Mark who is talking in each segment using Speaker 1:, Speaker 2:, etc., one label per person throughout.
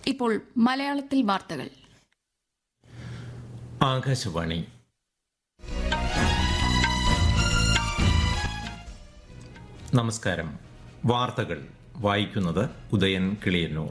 Speaker 1: ഇപ്പോൾ മലയാളത്തിൽ വാർത്തകൾ
Speaker 2: ആകാശവാണി നമസ്കാരം വാർത്തകൾ വായിക്കുന്നത് ഉദയൻ കിളിയന്നൂർ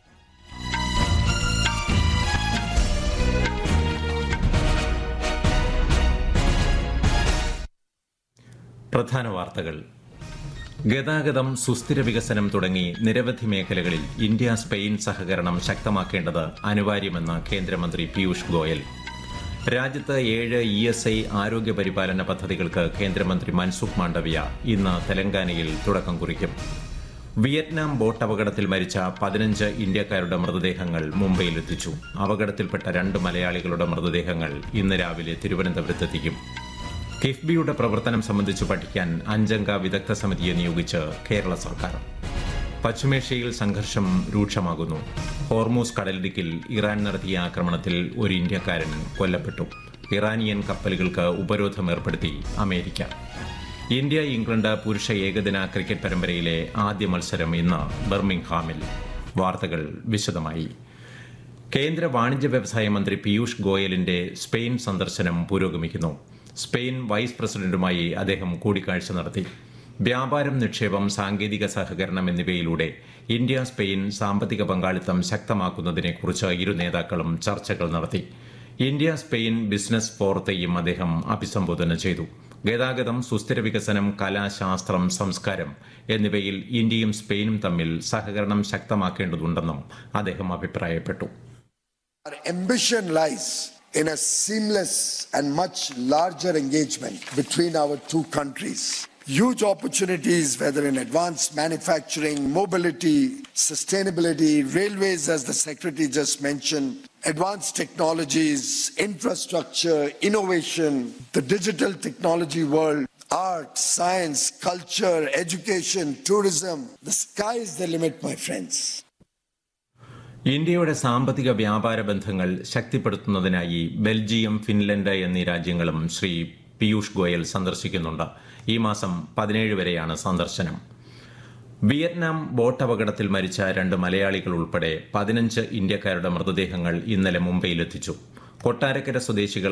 Speaker 2: പ്രധാന വാർത്തകൾ ഗതാഗതം സുസ്ഥിര വികസനം തുടങ്ങി നിരവധി മേഖലകളിൽ ഇന്ത്യ സ്പെയിൻ സഹകരണം ശക്തമാക്കേണ്ടത് അനിവാര്യമെന്ന് കേന്ദ്രമന്ത്രി പീയൂഷ് ഗോയൽ രാജ്യത്ത് ഏഴ് ഇ എസ് ഐ ആരോഗ്യ പരിപാലന പദ്ധതികൾക്ക് കേന്ദ്രമന്ത്രി മൻസുഖ് മാണ്ഡവ്യ ഇന്ന് തെലങ്കാനയിൽ തുടക്കം കുറിക്കും വിയറ്റ്നാം ബോട്ട് അപകടത്തിൽ മരിച്ച പതിനഞ്ച് ഇന്ത്യക്കാരുടെ മൃതദേഹങ്ങൾ മുംബൈയിലെത്തിച്ചു അപകടത്തിൽപ്പെട്ട രണ്ട് മലയാളികളുടെ മൃതദേഹങ്ങൾ ഇന്ന് രാവിലെ തിരുവനന്തപുരത്തെത്തിക്കും കിഫ്ബിയുടെ പ്രവർത്തനം സംബന്ധിച്ച് പഠിക്കാൻ അഞ്ചംഗ വിദഗ്ധ സമിതിയെ നിയോഗിച്ച് കേരള സർക്കാർ പശ്ചിമേഷ്യയിൽ സംഘർഷം രൂക്ഷമാകുന്നു ഹോർമൂസ് കടലിടുക്കിൽ ഇറാൻ നടത്തിയ ആക്രമണത്തിൽ ഒരു ഇന്ത്യക്കാരൻ കൊല്ലപ്പെട്ടു ഇറാനിയൻ കപ്പലുകൾക്ക് ഉപരോധം ഏർപ്പെടുത്തി അമേരിക്ക ഇന്ത്യ ഇംഗ്ലണ്ട് പുരുഷ ഏകദിന ക്രിക്കറ്റ് പരമ്പരയിലെ ആദ്യ മത്സരം ഇന്ന് ബർമിംഗ്ഹാമിൽ വാർത്തകൾ വിശദമായി കേന്ദ്ര വാണിജ്യ വ്യവസായ മന്ത്രി പീയൂഷ് ഗോയലിന്റെ സ്പെയിൻ സന്ദർശനം പുരോഗമിക്കുന്നു സ്പെയിൻ വൈസ് പ്രസിഡന്റുമായി അദ്ദേഹം കൂടിക്കാഴ്ച നടത്തി വ്യാപാരം നിക്ഷേപം സാങ്കേതിക സഹകരണം എന്നിവയിലൂടെ ഇന്ത്യ സ്പെയിൻ സാമ്പത്തിക പങ്കാളിത്തം ശക്തമാക്കുന്നതിനെക്കുറിച്ച് ഇരു നേതാക്കളും ചർച്ചകൾ നടത്തി ഇന്ത്യ സ്പെയിൻ ബിസിനസ് ഫോറത്തെയും അദ്ദേഹം അഭിസംബോധന ചെയ്തു ഗതാഗതം സുസ്ഥിര വികസനം കല ശാസ്ത്രം സംസ്കാരം എന്നിവയിൽ ഇന്ത്യയും സ്പെയിനും തമ്മിൽ സഹകരണം ശക്തമാക്കേണ്ടതുണ്ടെന്നും അദ്ദേഹം അഭിപ്രായപ്പെട്ടു
Speaker 3: Our ambition lies in a seamless and much larger engagement between our two countries. Huge opportunities, whether in advanced manufacturing, mobility, sustainability, railways, as the Secretary just mentioned, advanced technologies, infrastructure, innovation, the digital technology world, art, science, culture, education, tourism. The sky is the limit, my friends.
Speaker 2: ഇന്ത്യയുടെ സാമ്പത്തിക വ്യാപാര ബന്ധങ്ങൾ ശക്തിപ്പെടുത്തുന്നതിനായി Belgium Finland എന്നീ രാജ്യങ്ങളും ശ്രീ പീയൂഷ് ഗോയൽ സന്ദർശിക്കുന്നുണ്ട് ഈ മാസം പതിനേഴ് വരെയാണ് സന്ദർശനം വിയറ്റ്നാം ബോട്ട് അപകടത്തിൽ മരിച്ച രണ്ട് മലയാളികൾ ഉൾപ്പെടെ പതിനഞ്ച് ഇന്ത്യക്കാരുടെ മൃതദേഹങ്ങൾ ഇന്നലെ മുംബൈയിലെത്തിച്ചു കൊട്ടാരക്കര സ്വദേശികൾ